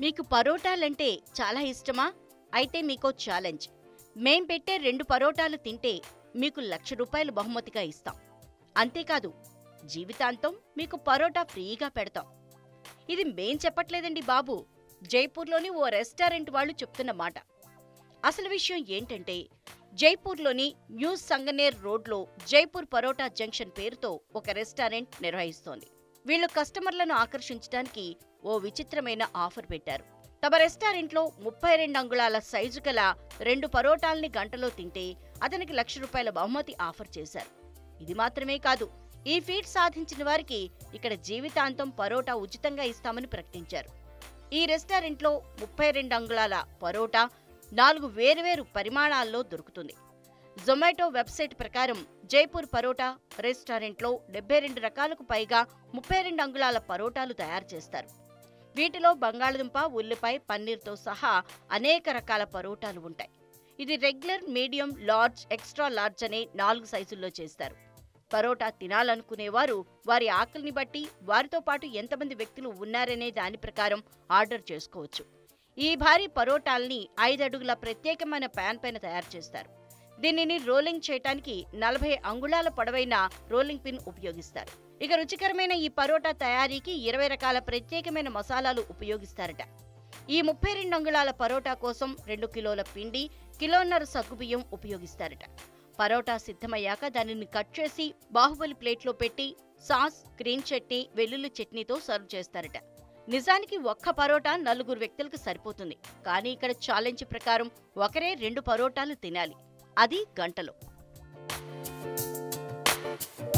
మీకు పరోటాలంటే చాలా ఇష్టమా అయితే మీకో ఛాలెంజ్ మేం పెట్టే రెండు పరోటాలు తింటే మీకు లక్ష రూపాయలు బహుమతిగా ఇస్తాం అంతేకాదు జీవితాంతం మీకు పరోటా ఫ్రీగా పెడతాం ఇది మేం చెప్పట్లేదండి బాబు జైపూర్లోని ఓ రెస్టారెంట్ వాళ్ళు చెప్తున్న మాట అసలు విషయం ఏంటంటే జైపూర్లోని న్యూ సంగనేర్ రోడ్లో జైపూర్ పరోటా జంక్షన్ పేరుతో ఒక రెస్టారెంట్ నిర్వహిస్తోంది వీళ్ళు కస్టమర్లను ఆకర్షించడానికి ఓ విచిత్రమైన ఆఫర్ పెట్టారు తమ రెస్టారెంట్లో ముప్పై రెండు అంగుళాల సైజు గల రెండు పరోటాల్ని గంటలో తింటే అతనికి లక్ష రూపాయల బహుమతి ఆఫర్ చేశారు ఇది మాత్రమే కాదు ఈ ఫీట్ సాధించిన వారికి ఇక్కడ జీవితాంతం పరోటా ఉచితంగా ఇస్తామని ప్రకటించారు ఈ రెస్టారెంట్లో ముప్పై రెండు అంగుళాల పరోటా నాలుగు వేర్వేరు పరిమాణాల్లో దొరుకుతుంది జొమాటో వెబ్సైట్ ప్రకారం జైపూర్ పరోటా రెస్టారెంట్లో డెబ్బై రెండు రకాలకు పైగా ముప్పై రెండు అంగుళాల పరోటాలు తయారు చేస్తారు వీటిలో బంగాళదుంప ఉల్లిపాయ పన్నీర్తో సహా అనేక రకాల పరోటాలు ఉంటాయి ఇది regular medium large extra large అనే నాలుగు సైజుల్లో చేస్తారు పరోటా తినాలనుకునేవారు వారి ఆకలిని బట్టి వారితో పాటు ఎంతమంది వ్యక్తులు ఉన్నారనే దాని ప్రకారం ఆర్డర్ చేసుకోవచ్చు ఈ భారీ పరోటాల్ని ఐదు అడుగుల ప్రత్యేకమైన ప్యాన్ పైన తయారు చేస్తారు దీనిని రోలింగ్ చేయటానికి నలభై అంగుళాల పొడవైన రోలింగ్ పిన్ ఉపయోగిస్తారు ఇక రుచికరమైన ఈ పరోటా తయారీకి ఇరవై రకాల ప్రత్యేకమైన మసాలాలు ఉపయోగిస్తారట ఈ ముప్పై రెండు అంగుళాల పరోటా కోసం రెండు కిలోల పిండి కిలోన్నర సగ్గుబియ్యం ఉపయోగిస్తారట పరోటా సిద్ధమయ్యాక దానిని కట్ చేసి బాహుబలి ప్లేట్లో పెట్టి సాస్ గ్రీన్ చట్నీ వెల్లుల్లి చట్నీతో సర్వ్ చేస్తారట నిజానికి ఒక్క పరోటా నలుగురు వ్యక్తులకు సరిపోతుంది కానీ ఇక్కడ ఛాలెంజ్ ప్రకారం ఒకరే రెండు పరోటాలు తినాలి అది గంటలో